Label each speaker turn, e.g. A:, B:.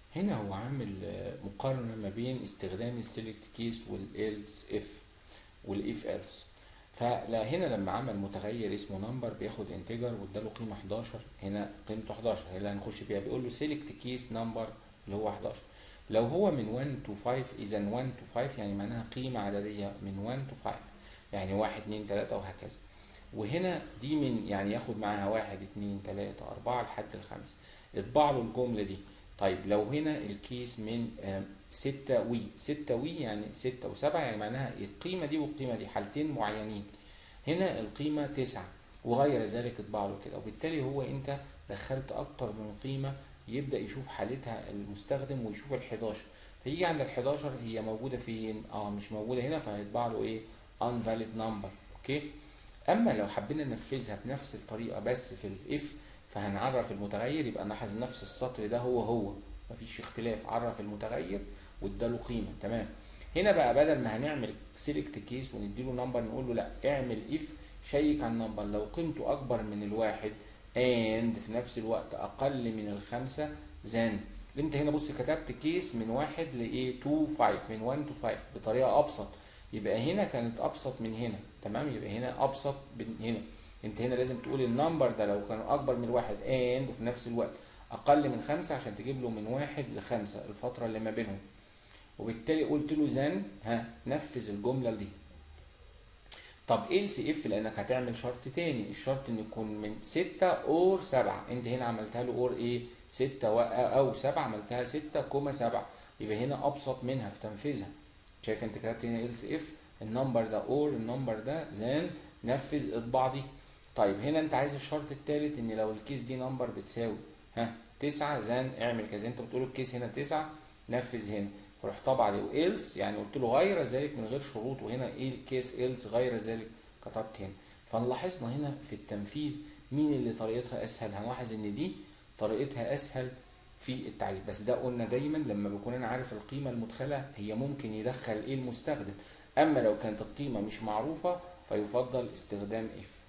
A: هنا هو عامل آه، مقارنة ما بين استخدام السيلكت كيس والإلس اف والاف إلس فلا هنا لما عمل متغير اسمه نمبر بياخد انتجر واداله قيمة 11 هنا قيمته 11 هي اللي هنخش بيها بيقول له سيلكت كيس نمبر اللي هو 11 لو هو من 1 to 5 اذا 1 to 5 يعني معناها قيمة عددية من 1 to 5 يعني 1 2 3 وهكذا وهنا دي من يعني ياخد معاها 1 2 3 4 لحد الخمس اطبع له الجملة دي طيب لو هنا الكيس من آم، ستة وي ستة وي يعني ستة وسبعة يعني معناها القيمة دي والقيمة دي حالتين معينين هنا القيمة تسعة وغير ذلك اطبع له كده وبالتالي هو انت دخلت اكتر من قيمة يبدأ يشوف حالتها المستخدم ويشوف ال 11 فيجي عند ال 11 هي موجودة فين؟ اه مش موجودة هنا فهيطبع له ايه؟ unvalid number اوكي؟ اما لو حبينا ننفذها بنفس الطريقة بس في الاف فهنعرف المتغير يبقى نلاحظ نفس السطر ده هو هو مفيش اختلاف عرف المتغير واداله قيمة تمام هنا بقى بدل ما هنعمل سيلكت كيس ونديله نمبر نقول له لا اعمل اف شيك على النمبر لو قيمته اكبر من الواحد and في نفس الوقت اقل من الخمسة then انت هنا بص كتبت كيس من واحد لايه to 5 من 1 to 5 بطريقة ابسط يبقى هنا كانت ابسط من هنا تمام يبقى هنا ابسط من هنا انت هنا لازم تقول النمبر ده لو كان اكبر من واحد and وفي نفس الوقت اقل من خمسة عشان تجيب له من واحد لخمسة الفترة اللي ما بينهم وبالتالي قلت له زن ها نفذ الجملة دي طب ايه السي اف لانك هتعمل شرط تاني الشرط ان يكون من ستة اور سبعة انت هنا عملتها له اور ايه ستة و- او سبعة عملتها ستة كوما سبعة يبقى هنا ابسط منها في تنفيذها شايف انت كتبت هنا ال سي اف النمبر ده اور النمبر ده زين نفذ اطبع دي طيب هنا انت عايز الشرط التالت ان لو الكيس دي نمبر بتساوي ها تسعة زين اعمل كذا انت بتقول الكيس هنا تسعة نفذ هنا فروح طبع عليه وإلس يعني قلت له غير ذلك من غير شروط وهنا ايه كيس إلس غير ذلك كتبت هنا فنلاحظنا هنا في التنفيذ مين اللي طريقتها اسهل هنلاحظ ان دي طريقتها اسهل في التعريف بس ده قلنا دايما لما بكون انا عارف القيمه المدخله هي ممكن يدخل ايه المستخدم اما لو كانت القيمه مش معروفه فيفضل استخدام اف